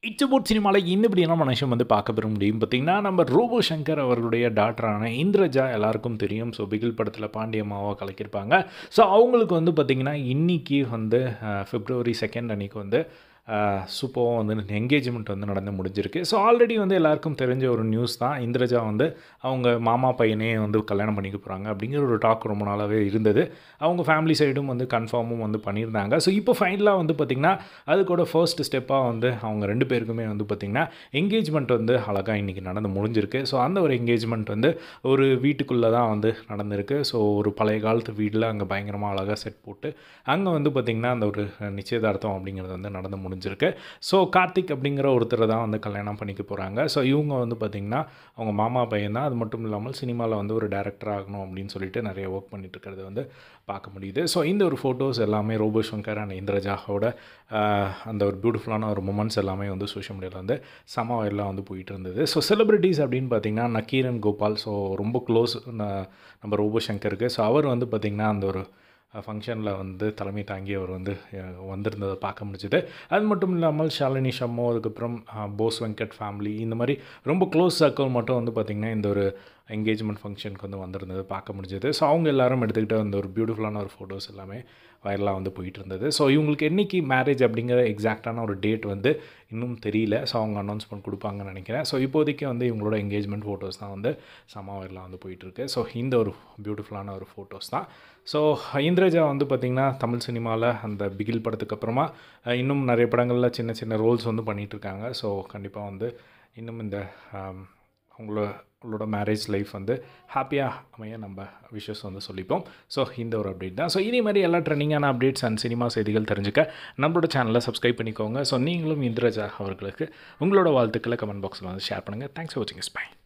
it's about சினிமாவில் இந்த இப்படியான மனுஷன் வந்து பார்க்க பெற முடியும் பார்த்திங்கன்னா நம்ம ரோபோ சங்கர் அவர்களுடைய டாக்டரான இந்திரஜா எல்லாருக்கும் தெரியும் ஸோ பிகில் படத்தில் பாண்டியம்மாவை கலக்கியிருப்பாங்க ஸோ அவங்களுக்கு வந்து பார்த்திங்கன்னா இன்றைக்கி வந்து பிப்ரவரி செகண்ட் அன்றைக்கி வந்து சூப்பராக வந்து என்கேஜ்மெண்ட் வந்து நடந்து முடிஞ்சிருக்கு ஸோ ஆல்ரெடி வந்து எல்லாருக்கும் தெரிஞ்ச ஒரு நியூஸ் தான் இந்திரஜா வந்து அவங்க மாமா பையனே வந்து கல்யாணம் பண்ணிக்க போகிறாங்க அப்படிங்கிற ஒரு டாக் ரொம்ப நாளாகவே இருந்தது அவங்க ஃபேமிலி சைடும் வந்து கன்ஃபார்மும் வந்து பண்ணியிருந்தாங்க ஸோ இப்போ ஃபைனலாக வந்து பார்த்திங்கன்னா அது கூட ஃபர்ஸ்ட் ஸ்டெப்பாக வந்து அவங்க ரெண்டு பேருக்குமே வந்து பார்த்திங்கன்னா என்கேஜ்மெண்ட் வந்து அழகாக இன்றைக்கி நடந்து முடிஞ்சிருக்கு ஸோ அந்த ஒரு என்கேஜ்மெண்ட் வந்து ஒரு வீட்டுக்குள்ளே தான் வந்து நடந்திருக்கு ஸோ ஒரு பழைய காலத்து வீட்டில் அங்கே பயங்கரமாக அழகாக செட் போட்டு அங்கே வந்து பார்த்திங்கன்னா அந்த ஒரு நிச்சயதார்த்தம் அப்படிங்கிறது வந்து நடந்து முடிஞ்சிருக்கு ஸோ கார்த்திக் அப்படிங்கிற ஒருத்தரை தான் வந்து கல்யாணம் பண்ணிக்க போகிறாங்க ஸோ இவங்க வந்து பார்த்திங்கன்னா அவங்க மாமா பையன் தான் அது மட்டும் இல்லாமல் சினிமாவில் வந்து ஒரு டேரக்டர் ஆகணும் அப்படின்னு சொல்லிட்டு நிறைய ஒர்க் பண்ணிட்டு இருக்கிறது வந்து பார்க்க முடியுது ஸோ இந்த ஒரு ஃபோட்டோஸ் எல்லாமே ரோபோ சங்கர் அண்ட் இந்திரஜாவோட அந்த ஒரு பியூட்டிஃபுல்லான ஒரு மூமெண்ட்ஸ் எல்லாமே வந்து சோஷியல் மீடியாவில் வந்து சம எல்லாம் வந்து போயிட்டு இருந்தது ஸோ செலிப்ரிட்டிஸ் அப்படின்னு பார்த்தீங்கன்னா நக்கீரன் கோபால் ஸோ ரொம்ப க்ளோஸ் நம்ம ரோபோ சங்கருக்கு ஸோ அவர் வந்து பார்த்திங்கன்னா அந்த ஒரு ஃபங்க்ஷனில் வந்து தலைமை தாங்கி அவர் வந்து வந்திருந்ததை பார்க்க முடிஞ்சுது அது மட்டும் இல்லாமல் ஷாலினி ஷம்மோ அதுக்கப்புறம் போஸ் வெங்கட் ஃபேமிலி இந்த மாதிரி ரொம்ப க்ளோஸ் சர்க்கிள் மட்டும் வந்து பார்த்திங்கன்னா இந்த ஒரு என்கேஜ்மெண்ட் ஃபங்க்ஷனுக்கு வந்து வந்திருந்தது பார்க்க முடிஞ்சது ஸோ அவங்க எல்லாரும் எடுத்துக்கிட்ட அந்த ஒரு பியூட்டிஃபுல்லான ஒரு ஃபோட்டோஸ் எல்லாமே வைரலாக வந்து போயிட்டு இருந்தது ஸோ இவங்களுக்கு என்றைக்கு மேரேஜ் அப்படிங்கிற எக்ஸாக்டான ஒரு டேட் வந்து இன்னும் தெரியல ஸோ அவங்க அனௌன்ஸ்மெண்ட் கொடுப்பாங்கன்னு நினைக்கிறேன் ஸோ இப்போதைக்கு வந்து இவங்களோட என்கேஜ்மெண்ட் ஃபோட்டோஸ் தான் வந்து சம வைரலாக வந்து போயிட்டுருக்கு ஸோ இந்த ஒரு பியூட்டிஃபுல்லான ஒரு ஃபோட்டோஸ் தான் ஸோ இந்திரஜா வந்து பார்த்திங்கன்னா தமிழ் சினிமாவில் அந்த பிகில் படத்துக்கு அப்புறமா இன்னும் நிறைய படங்களில் சின்ன சின்ன ரோல்ஸ் வந்து பண்ணிகிட்ருக்காங்க ஸோ கண்டிப்பாக வந்து இன்னும் இந்த அவங்களோட அவங்களோட மேரேஜ் லைஃப் வந்து ஹாப்பியாக அமைய நம்ம விஷஸ் வந்து சொல்லிப்போம் ஸோ இந்த ஒரு அப்டேட் தான் ஸோ இதே மாதிரி எல்லா ட்ரெண்டிங்கான அப்டேட்ஸ் அண்ட் சினிமா செய்திகள் தெரிஞ்சுக்க நம்மளோட சேனலை சப்ஸ்கிரைப் பண்ணிக்கோங்க ஸோ நீங்களும் இந்திரஜா அவர்களுக்கு உங்களோட வாழ்த்துக்களை கமெண்ட் பாக்ஸில் வந்து ஷேர் பண்ணுங்கள் தேங்க்ஸ் ஃபார் வாட்சிங் ஸ்பை